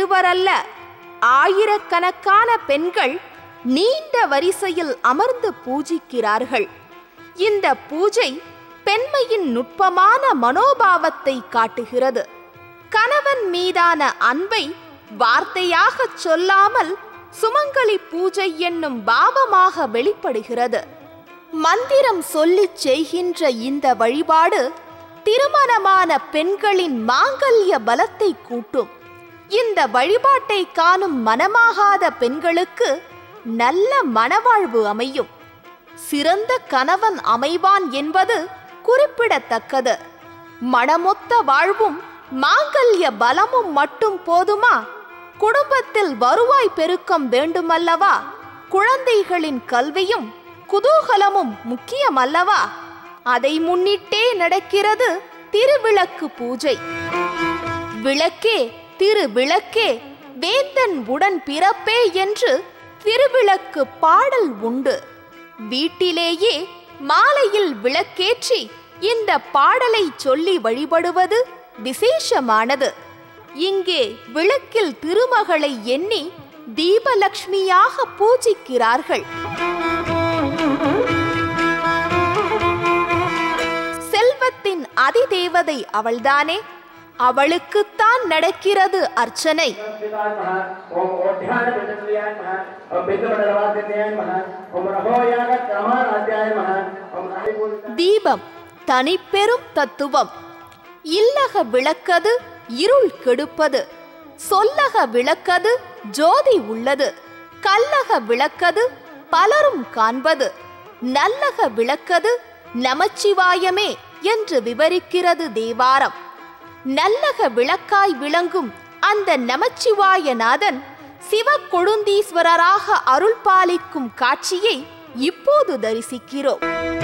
இருவரல்ல ஆயிரக்கணக்கான பெண்கள் நீண்ட வரிசையில் அமர்ந்து பூஜிக்கிறார்கள் இந்த பூஜை பெண்மையின் நுட்பமான மனோபாவத்தை காட்டுகிறது கணவன் மீதான அன்பை வார்த்தையாகச் சொல்லாமல் சுமங்கலி பூஜை என்னும் பாவமாக வெளிப்படுகிறது மந்திரம் சொல்லிச் செய்கின்ற இந்த வழிபாடு திருமணமான பெண்களின் மாங்கல்ய பலத்தை கூட்டும் இந்த வழிபாட்டை காணும் மனமாகாத பெண்களுக்கு நல்ல மனவாழ்வு அமையும் சிறந்த கணவன் அமைவான் என்பது குறிப்பிடத்தக்கது மனமொத்த வாழ்வும் மாங்கல்ய பலமும் மட்டும் போதுமா குடும்பத்தில் வருவாய் பெருக்கம் வேண்டுமல்லவா குழந்தைகளின் கல்வியும் குதூகலமும் முக்கியமல்லவா அதை முன்னிட்டே நடக்கிறது திருவிளக்கு பூஜை விளக்கே திரு விளக்கே வேந்தன் உடன் பிறப்பே என்று திருவிளக்கு பாடல் உண்டு வீட்டிலேயே மாலையில் விளக்கேற்றி இந்த பாடலை சொல்லி வழிபடுவது விசேஷமானது இங்கே விளக்கில் திருமகளை எண்ணி தீபலக்ஷ்மியாக பூஜிக்கிறார்கள் செல்வத்தின் அதிதேவதை அவள்தானே அவளுக்குத்தான் நடக்கிறது அர்ச்சனை शिवाय नमः ओम ओध्यान पितृयाय नमः ओम पितृमंडलवाद्याय नमः ओम रहोयाग कामाराध्याय नमः ओम राहिपूजित தீபம் தனிப்பெரும் தத்துவம் இல்லக விளக்கது இருள் கெடுப்பது சொல்லக விளக்கது ஜோதி உள்ளது கல்லக விளக்கது பலரும் காண்பது நல்லக விளக்கது நமச்சிவாயமே என்று விவரிக்கிறது தேவாரம் நல்லக விளக்காய் விளங்கும் அந்த நமச்சிவாயநாதன் சிவ கொழுந்தீஸ்வரராக அருள் பாலிக்கும் காட்சியை இப்போது தரிசிக்கிறோம்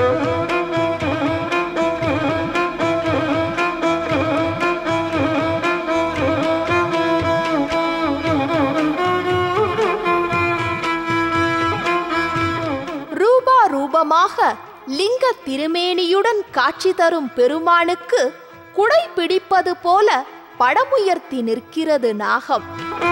ரூபா ரூபமாக லிங்க திருமேனியுடன் காட்சி தரும் பெருமானுக்கு குடை பிடிப்பது போல படமுயர்த்தி நிற்கிறது நாகம்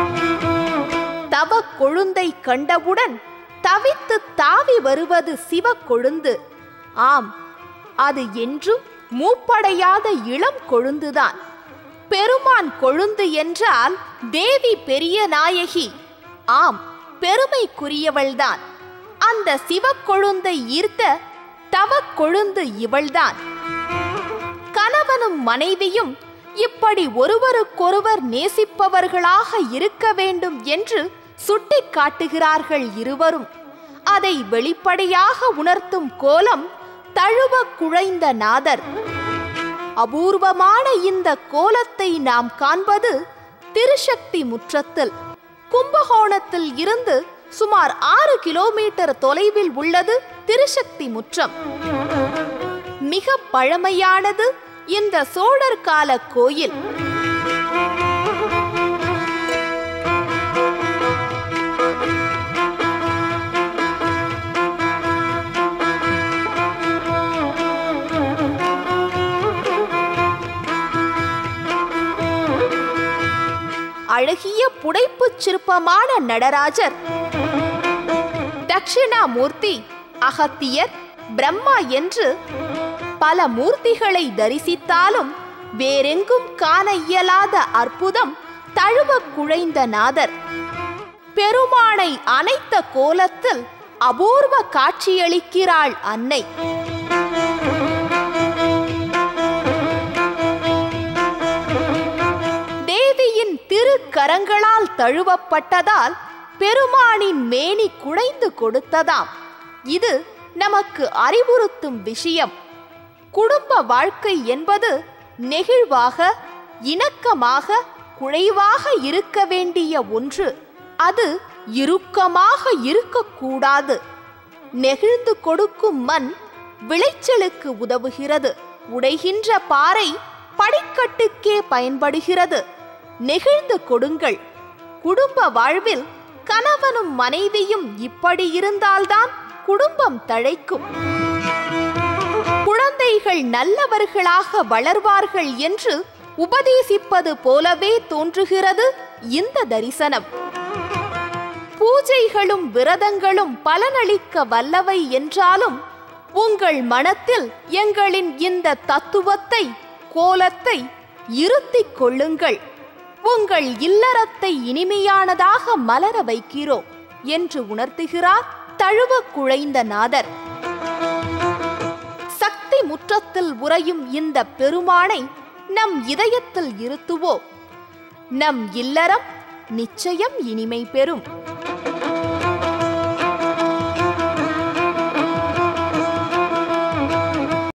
தவ கொழுந்தை கண்டவுடன் தவித்து தாவி வருவது சிவ கொழுந்து ஆம் அது என்றும் மூப்படையாத இளம் கொழுந்துதான் பெருமான் கொழுந்து என்றால் தேவி பெரிய நாயகி ஆம் பெருமைக்குரியவள்தான் அந்த சிவக்கொழுந்தை ஈர்த்த தவக் கொழுந்து இவள்தான் கணவனும் மனைவியும் இப்படி ஒருவருக்கொருவர் நேசிப்பவர்களாக இருக்க வேண்டும் என்று சுட்டிக் காட்டுகிறார்கள் இருவரும் அதை வெளிப்படையாக உணர்த்தும் கோலம் தழுவ குழைந்த நாதர் அபூர்வமான இந்த கோலத்தை நாம் காண்பது திருசக்தி முற்றத்தில் கும்பகோணத்தில் இருந்து சுமார் ஆறு கிலோமீட்டர் தொலைவில் உள்ளது திருசக்தி முற்றம் மிக பழமையானது இந்த சோழர் கால கோயில் அழகிய புடைப்புச் சிற்பமான நடராஜர் தட்சிணாமூர்த்தி அகத்தியர் பிரம்மா என்று பல மூர்த்திகளை தரிசித்தாலும் வேறெங்கும் காண இயலாத அற்புதம் தழுவ குழைந்த நாதர் பெருமானை அனைத்த கோலத்தில் அபூர்வ காட்சியளிக்கிறாள் அன்னை தேவியின் திருக்கரங்களால் தழுவப்பட்டதால் பெருமானின் மேனி குடைந்து கொடுத்ததாம் இது நமக்கு அறிவுறுத்தும் விஷயம் குடும்ப வாழ்க்கை என்பது நெகிழ்வாக இணக்கமாக குழைவாக இருக்க வேண்டிய ஒன்று அது இறுக்கமாக இருக்கக்கூடாது நெகிழ்ந்து கொடுக்கும் மண் விளைச்சலுக்கு உதவுகிறது உடைகின்ற பாறை படிக்கட்டுக்கே பயன்படுகிறது நெகிழ்ந்து கொடுங்கள் குடும்ப வாழ்வில் கணவனும் மனைவியும் இப்படி இருந்தால்தான் குடும்பம் தழைக்கும் குழந்தைகள் நல்லவர்களாக வளர்வார்கள் என்று உபதேசிப்பது போலவே தோன்றுகிறது இந்த தரிசனம் பூஜைகளும் விரதங்களும் பலனளிக்க வல்லவை என்றாலும் உங்கள் மனத்தில் எங்களின் இந்த தத்துவத்தை கோலத்தை இருத்திக் கொள்ளுங்கள் உங்கள் இல்லறத்தை இனிமையானதாக மலர வைக்கிறோம் என்று உணர்த்துகிறார் தழுவ குழைந்த நாதர் சக்தி முற்றத்தில் உறையும் இந்த பெருமானை நம் இதயத்தில் இருத்துவோம் நம் இல்லறம் நிச்சயம் இனிமை பெறும்